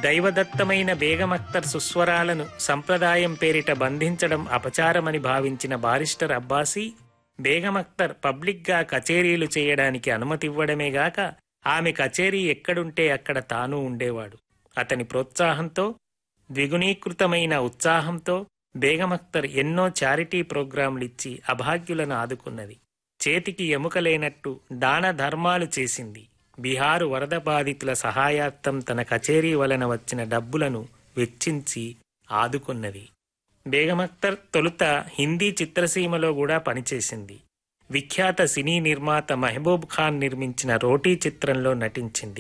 దైవదత్తమైన బేగమక్తర్ సుస్వరాలను సంప్రదాయం పేరిట బంధించడం అపచారమని భావించిన బారిస్టర్ అబ్బాసీ బేగమక్తర్ పబ్లిక్గా కచేరీలు చేయడానికి అనుమతివ్వడమేగాక ఆమె కచేరీ ఎక్కడుంటే అక్కడ తాను ఉండేవాడు అతని ప్రోత్సాహంతో ద్విగుణీకృతమైన ఉత్సాహంతో బేగమక్తర్ ఎన్నో చారిటీ ప్రోగ్రాంలిచ్చి అభాగ్యులను ఆదుకున్నది చేతికి ఎముక లేనట్టు దాన ధర్మాలు చేసింది బీహారు వరద బాధితుల సహాయార్థం తన కచేరీ వలన వచ్చిన డబ్బులను వెచ్చించి ఆదుకున్నది బేగమక్తర్ తొలుత హిందీ చిత్రసీమలో కూడా పనిచేసింది విఖ్యాత సినీ నిర్మాత మహబూబ్ ఖాన్ నిర్మించిన రోటీ చిత్రంలో నటించింది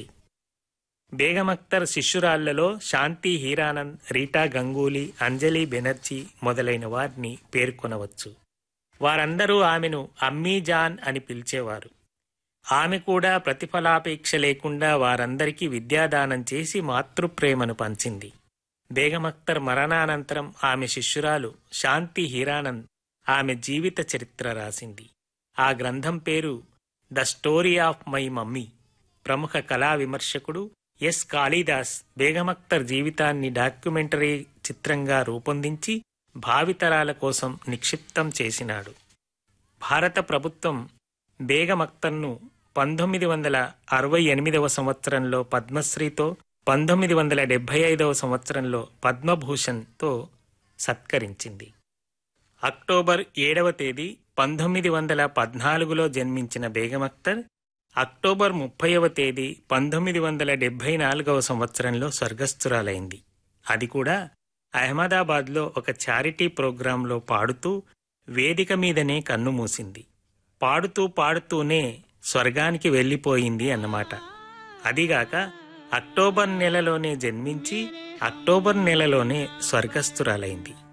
బేగమక్తర్ శిష్యురాళ్లలో శాంతి హీరానంద్ రీటా గంగూలీ అంజలి బెనర్జీ మొదలైన వారిని పేర్కొనవచ్చు వారందరూ ఆమెను అమ్మీజాన్ అని పిలిచేవారు ఆమె కూడా ప్రతిఫలాపేక్ష లేకుండా వారందరికీ విద్యాదానం చేసి మాతృప్రేమను పంచింది బేగమక్తర్ మరణానంతరం ఆమె శిష్యురాలు శాంతి హీరానంద్ ఆమె జీవిత చరిత్ర రాసింది ఆ గ్రంథం పేరు the story of my mummy ప్రముఖ కళా విమర్శకుడు ఎస్ కాళీదాస్ బేగమక్తర్ జీవితాన్ని డాక్యుమెంటరీ చిత్రంగా రూపొందించి భావితరాల కోసం నిక్షిప్తం చేసినాడు భారత ప్రభుత్వం బేగమక్తర్ను పంతొమ్మిది వందల అరవై ఎనిమిదవ సంవత్సరంలో పద్మశ్రీతో పంతొమ్మిది వందల డెబ్బై ఐదవ సంవత్సరంలో పద్మభూషణ్తో సత్కరించింది అక్టోబర్ ఏడవ తేదీ పంతొమ్మిది వందల పద్నాలుగులో జన్మించిన బేగమక్తర్ అక్టోబర్ ముప్పైవ తేదీ పంతొమ్మిది వందల డెబ్బై నాలుగవ సంవత్సరంలో స్వర్గస్థురాలైంది అది కూడా అహ్మదాబాద్లో ఒక చారిటీ ప్రోగ్రాంలో పాడుతూ వేదిక మీదనే కన్ను మూసింది పాడుతూ పాడుతూనే స్వర్గానికి వెళ్ళిపోయింది అన్నమాట అదిగాక అక్టోబర్ నెలలోనే జన్మించి అక్టోబర్ నెలలోనే స్వర్గస్థురాలైంది